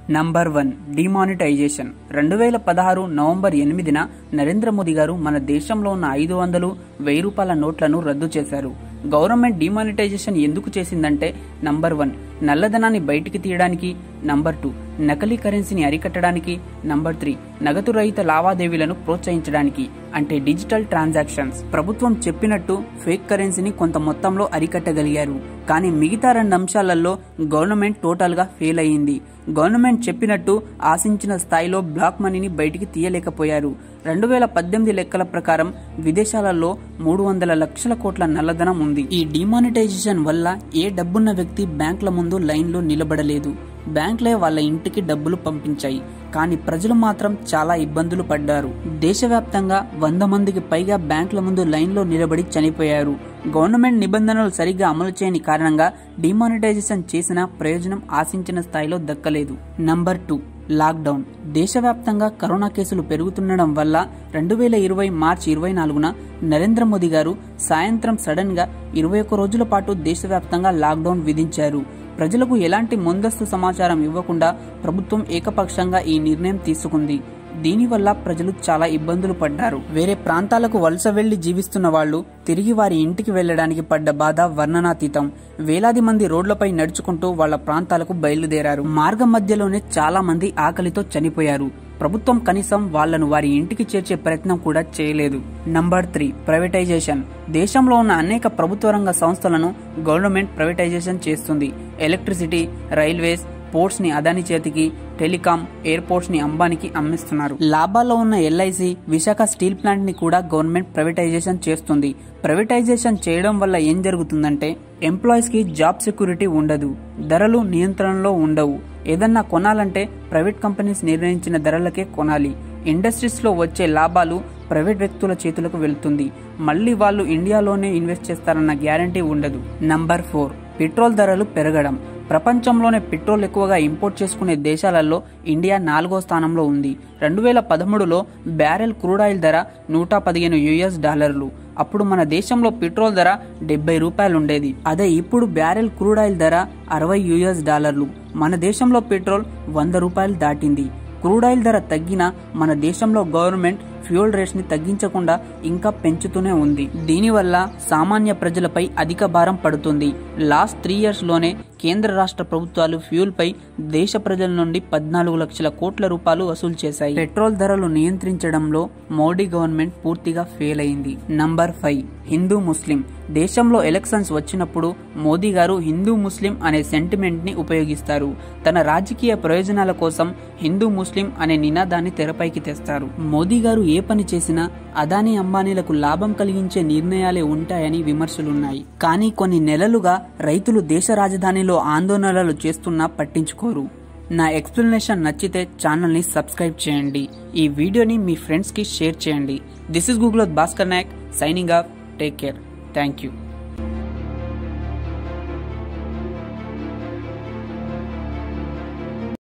number one demonetisation రెండు వేల పదహారు నవంబర్ ఎనిమిదిన నరేంద్ర మోదీ గారు మన దేశంలో ఉన్న ఐదు వందలు వెయ్యి రూపాయల నోట్లను రద్దు చేశారు గవర్నమెంట్ డిమానిటైజేషన్ ఎందుకు చేసిందంటే నంబర్ వన్ నల్లధనాన్ని బయటికి తీయడానికి నంబర్ టూ నకలీ కరెన్సీని అరికట్టడానికి నంబర్ త్రీ నగదు రహిత లావాదేవీలను ప్రోత్సహించడానికి అంటే డిజిటల్ ట్రాన్సాక్షన్స్ ప్రభుత్వం చెప్పినట్టు ఫేక్ కరెన్సీని కొంత మొత్తంలో అరికట్టగలిగారు కానీ మిగతా రెండు అంశాలలో గవర్నమెంట్ టోటల్ గా ఫెయిల్ అయ్యింది గవర్నమెంట్ చెప్పినట్టు ఆశించిన స్థాయిలో బ్లాక్ మనీని బయటికి తీయలేకపోయారు రెండు వేల పద్దెనిమిది లెక్కల ప్రకారం విదేశాలలో మూడు వందల లక్షల కోట్ల నల్లధనం ఉంది ఈ డిమానిటైజేషన్ వల్ల ఏ డబ్బున్న వ్యక్తి బ్యాంకుల ముందు లైన్లో నిలబడలేదు బ్యాంకులే వాళ్ళ ఇంటికి డబ్బులు పంపించాయి కానీ ప్రజలు మాత్రం చాలా ఇబ్బందులు పడ్డారు దేశవ్యాప్తంగా వంద మందికి పైగా బ్యాంకుల ముందు లైన్లో నిలబడి చనిపోయారు గవర్నమెంట్ నిబంధనలు సరిగ్గా అమలు చేయని కారణంగా డిమానిటైజేషన్ చేసిన ప్రయోజనం ఆశించిన స్థాయిలో దక్కలేదు నంబర్ టూ లాక్డౌన్ దేశవ్యాప్తంగా కరోనా కేసులు పెరుగుతుండడం వల్ల రెండు వేల ఇరవై మార్చి ఇరవై నాలుగున నరేంద్ర మోదీ గారు సాయంత్రం సడన్ గా ఇరవై ఒక్క రోజుల పాటు దేశవ్యాప్తంగా లాక్డౌన్ విధించారు ప్రజలకు ఎలాంటి ముందస్తు సమాచారం ఇవ్వకుండా ప్రభుత్వం ఏకపక్షంగా ఈ నిర్ణయం తీసుకుంది దీనివల్ల ప్రజలు చాలా ఇబ్బందులు పడ్డారు వేరే ప్రాంతాలకు వలస వెళ్లి జీవిస్తున్న వాళ్ళు తిరిగి వారి ఇంటికి వెళ్లడానికి పడ్డ బాధ వర్ణనాతీతం వేలాది మంది రోడ్లపై నడుచుకుంటూ వాళ్ళ ప్రాంతాలకు బయలుదేరారు మార్గం మధ్యలోనే చాలా మంది ఆకలితో చనిపోయారు ప్రభుత్వం కనీసం వాళ్లను వారి ఇంటికి చేర్చే ప్రయత్నం కూడా చేయలేదు నంబర్ త్రీ ప్రైవేటైజేషన్ దేశంలో ఉన్న అనేక ప్రభుత్వ రంగ సంస్థలను గవర్నమెంట్ ప్రైవేటైజేషన్ చేస్తుంది ఎలక్ట్రిసిటీ రైల్వేస్ పోర్ట్స్ ని అదాని చేతికి టెలికాం ఎయిర్పోర్ట్స్ ని అంబానికి అమ్మిస్తున్నారు లాభాల్లో ఉన్న ఎల్ఐసి విశాఖ స్టీల్ ప్లాంట్ ని కూడా గవర్నమెంట్ ప్రైవేటైజేషన్ చేస్తుంది ప్రైవేటైజేషన్ చేయడం వల్ల ఏం జరుగుతుందంటే ఎంప్లాయీస్ కి జాబ్ సెక్యూరిటీ ఉండదు ధరలు నియంత్రణలో ఉండవు ఏదన్నా కొనాలంటే ప్రైవేట్ కంపెనీస్ నిర్ణయించిన ధరలకే కొనాలి ఇండస్ట్రీస్ లో వచ్చే లాభాలు ప్రైవేట్ వ్యక్తుల చేతులకు వెళ్తుంది మళ్ళీ వాళ్ళు ఇండియాలోనే ఇన్వెస్ట్ చేస్తారన్న గ్యారంటీ ఉండదు నంబర్ ఫోర్ పెట్రోల్ ధరలు పెరగడం ప్రపంచంలోనే పెట్రోల్ ఎక్కువగా ఇంపోర్ట్ చేసుకునే దేశాలలో ఇండియా నాలుగో స్థానంలో ఉంది రెండు వేల పదమూడులో బ్యారెల్ క్రూడ్ ఆయిల్ ధర నూట పదిహేను యుఎస్ డాలర్లు అప్పుడు మన దేశంలో పెట్రోల్ ధర డెబ్బై రూపాయలు ఉండేది అదే ఇప్పుడు బ్యారెల్ క్రూడ్ ఆయిల్ ధర అరవై యుఎస్ డాలర్లు మన దేశంలో పెట్రోల్ వంద రూపాయలు దాటింది క్రూడ్ ఆయిల్ ధర తగ్గినా మన దేశంలో గవర్నమెంట్ ఫ్యూయల్ రేట్స్ ని తగ్గించకుండా ఇంకా పెంచుతూనే ఉంది దీనివల్ల సామాన్య ప్రజలపై అధిక భారం పడుతుంది లాస్ట్ త్రీ ఇయర్స్ లోనే కేంద్ర రాష్ట్ర ప్రభుత్వాలు ఫ్యూయల్ పై దేశ ప్రజల నుండి పద్నాలుగు లక్షల కోట్ల రూపాయలు వసూలు చేశాయి పెట్రోల్ ధరలు నియంత్రించడంలో మోడీ గవర్నమెంట్ పూర్తిగా ఫెయిల్ అయింది నంబర్ ఫైవ్ హిందూ ముస్లిం దేశంలో ఎలక్షన్స్ వచ్చినప్పుడు మోదీ గారు హిందూ ముస్లిం అనే సెంటిమెంట్ ని ఉపయోగిస్తారు తన రాజకీయ ప్రయోజనాల కోసం హిందూ ముస్లిం అనే నినాదాన్ని తెరపైకి తెస్తారు మోదీ గారు ఏ పని చేసినా అదానీ అంబానీలకు లాభం కలిగించే నిర్ణయాలే ఉంటాయని విమర్శలున్నాయి కానీ కొన్ని నెలలుగా రైతులు దేశ రాజధానిలో ఆందోళనలు చేస్తున్నా పట్టించుకోరు నా ఎక్స్ప్లెనేషన్ నచ్చితే ఛానల్ని సబ్స్క్రైబ్ చేయండి ఈ వీడియోని మీ ఫ్రెండ్స్కి షేర్ చేయండి this is Google Bhaskar Nayak signing off take care thank you